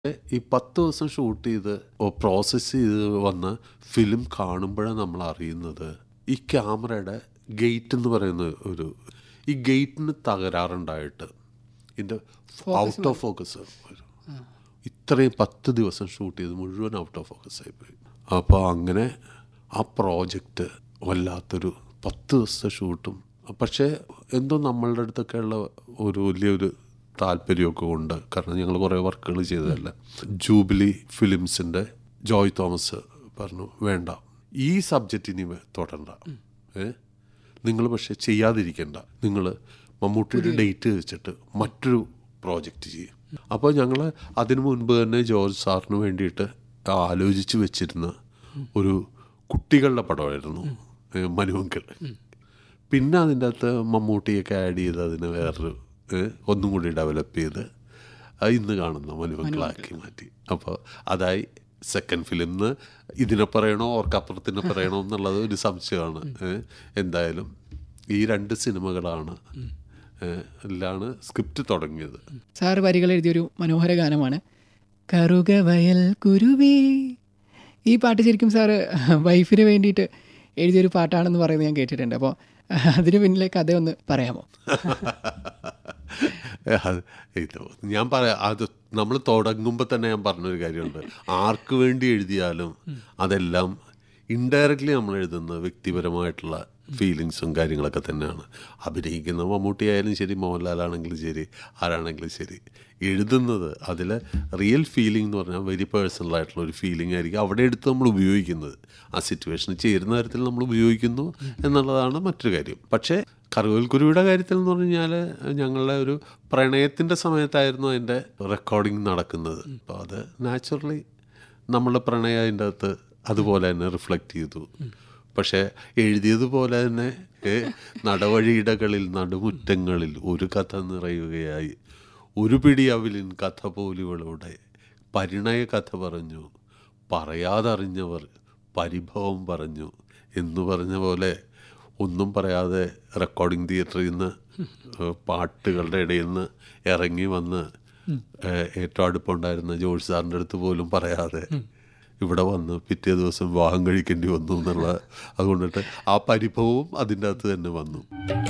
ഈ പത്ത് ദിവസം ഷൂട്ട് ചെയ്ത് പ്രോസസ്സ് ചെയ്ത് വന്ന് ഫിലിം കാണുമ്പോഴാണ് നമ്മൾ അറിയുന്നത് ഈ ക്യാമറയുടെ ഗേറ്റ് എന്ന് പറയുന്ന ഒരു ഈ ഗേറ്റിന് തകരാറുണ്ടായിട്ട് ഇതിൻ്റെ ഔട്ട് ഓഫ് ഫോക്കസ് വരും ഇത്രയും പത്ത് ദിവസം ഷൂട്ട് ചെയ്ത് മുഴുവൻ ഔട്ട് ഓഫ് ഫോക്കസ് ആയിപ്പോയി അപ്പോൾ അങ്ങനെ ആ പ്രോജക്റ്റ് വല്ലാത്തൊരു പത്ത് ദിവസത്തെ ഷൂട്ടും പക്ഷേ എന്തോ നമ്മളുടെ അടുത്തൊക്കെ ഉള്ള ഒരു വലിയൊരു താല്പര്യമൊക്കെ ഉണ്ട് കാരണം ഞങ്ങൾ കുറേ വർക്കുകൾ ചെയ്തതല്ല ജൂബിലി ഫിലിംസിൻ്റെ ജോയ് തോമസ് പറഞ്ഞു വേണ്ട ഈ സബ്ജക്റ്റ് ഇനി വേ- തൊടണ്ട ഏ നിങ്ങൾ പക്ഷെ ചെയ്യാതിരിക്കണ്ട നിങ്ങൾ മമ്മൂട്ടിയുടെ ഡേറ്റ് വെച്ചിട്ട് മറ്റൊരു പ്രോജക്റ്റ് ചെയ്യും അപ്പോൾ ഞങ്ങൾ അതിനു മുൻപ് തന്നെ ജോർജ് സാറിന് വേണ്ടിയിട്ട് ആലോചിച്ച് വെച്ചിരുന്ന ഒരു കുട്ടികളുടെ പടമായിരുന്നു ഏ, മനുവങ്കൽ പിന്നെ അതിൻ്റെ അകത്ത് മമ്മൂട്ടിയൊക്കെ ആഡ് ചെയ്ത് അതിനെ വേറൊരു ഏ, ഒന്നും കൂടി ഡെവലപ്പ് ചെയ്ത് അത് ഇന്ന് കാണുന്ന മനുവങ്കളാക്കി മാറ്റി അപ്പോൾ അതായി സെക്കൻഡ് ഫിലിംന്ന് ഇതിനെ പറയണോ ഓർക്കപ്പുറത്തിനെ പറയണോ എന്നുള്ളത് ഒരു സംശയമാണ് ഏ, എന്തായാലും ഈ രണ്ട് സിനിമകളാണ് ഏ, ലാണ് സ്ക്രിപ്റ്റ് തുടങ്ങിയത് സാറ് വരികൾ എഴുതിയൊരു മനോഹര ഗാനമാണ് കറുക വയൽ കുരുവി ഈ പാട്ട് ശരിക്കും സാറ് വൈഫിന് വേണ്ടിയിട്ട് എഴുതിയൊരു പാട്ടാണെന്ന് പറയുന്നത് ഞാൻ കേട്ടിട്ടുണ്ട് അപ്പോൾ അതിന് പിന്നിലെ കഥ ഒന്ന് പറയാമോ അത് ഇത് ഞാൻ പറയാം അത് നമ്മൾ തുടങ്ങുമ്പോൾ തന്നെ ഞാൻ പറഞ്ഞൊരു കാര്യമുണ്ട് ആർക്ക് വേണ്ടി എഴുതിയാലും അതെല്ലാം ഇൻഡയറക്റ്റ്ലി നമ്മൾ എഴുതുന്ന വ്യക്തിപരമായിട്ടുള്ള ഫീലിങ്സും കാര്യങ്ങളൊക്കെ തന്നെയാണ് അഭിനയിക്കുന്ന മമ്മൂട്ടി ആയാലും ശരി മോഹൻലാലാണെങ്കിലും ശരി ആരാണെങ്കിലും ശരി എഴുതുന്നത് അതിൽ റിയൽ ഫീലിംഗ് എന്ന് പറഞ്ഞാൽ വെരി പേഴ്സണൽ ആയിട്ടുള്ള ഒരു ഫീലിംഗ് ആയിരിക്കും അവിടെ എടുത്ത് നമ്മൾ ഉപയോഗിക്കുന്നത് ആ സിറ്റുവേഷന് ചേരുന്ന തരത്തിൽ നമ്മൾ ഉപയോഗിക്കുന്നു എന്നുള്ളതാണ് മറ്റൊരു കാര്യം പക്ഷേ കറുകൽക്കുരുവിയുടെ കാര്യത്തിൽ എന്ന് പറഞ്ഞു കഴിഞ്ഞാൽ ഞങ്ങളുടെ ഒരു പ്രണയത്തിൻ്റെ സമയത്തായിരുന്നു അതിൻ്റെ റെക്കോർഡിങ് നടക്കുന്നത് അപ്പോൾ അത് നാച്ചുറലി നമ്മളുടെ പ്രണയം അതിൻ്റെ അകത്ത് അതുപോലെ തന്നെ റിഫ്ലക്റ്റ് ചെയ്തു പക്ഷേ എഴുതിയതുപോലെ തന്നെ ഏ, നടവഴിയിടകളിൽ നടുമുറ്റങ്ങളിൽ ഒരു കഥ നിറയുകയായി ഒരു പിടി അവിലിൻ കഥ പോലുവളുടെ പരിണയ കഥ പറഞ്ഞു പറയാതറിഞ്ഞവർ പരിഭവം പറഞ്ഞു എന്ന് പറഞ്ഞ പോലെ ഒന്നും പറയാതെ റെക്കോർഡിംഗ് തിയേറ്ററിൽ നിന്ന് ഏഹ്, പാട്ടുകളുടെ ഇടയിൽ നിന്ന് ഇറങ്ങി വന്ന് ഏഹ്, ഏറ്റവും അടുപ്പമുണ്ടായിരുന്ന ജോർജ് സാറിൻ്റെ അടുത്ത് പോലും പറയാതെ ഇവിടെ വന്ന് പിറ്റേ ദിവസം വിവാഹം കഴിക്കേണ്ടി വന്നു എന്നുള്ള അതുകൊണ്ടിട്ട് ആ പരിഭവവും അതിൻ്റെ അകത്ത് തന്നെ വന്നു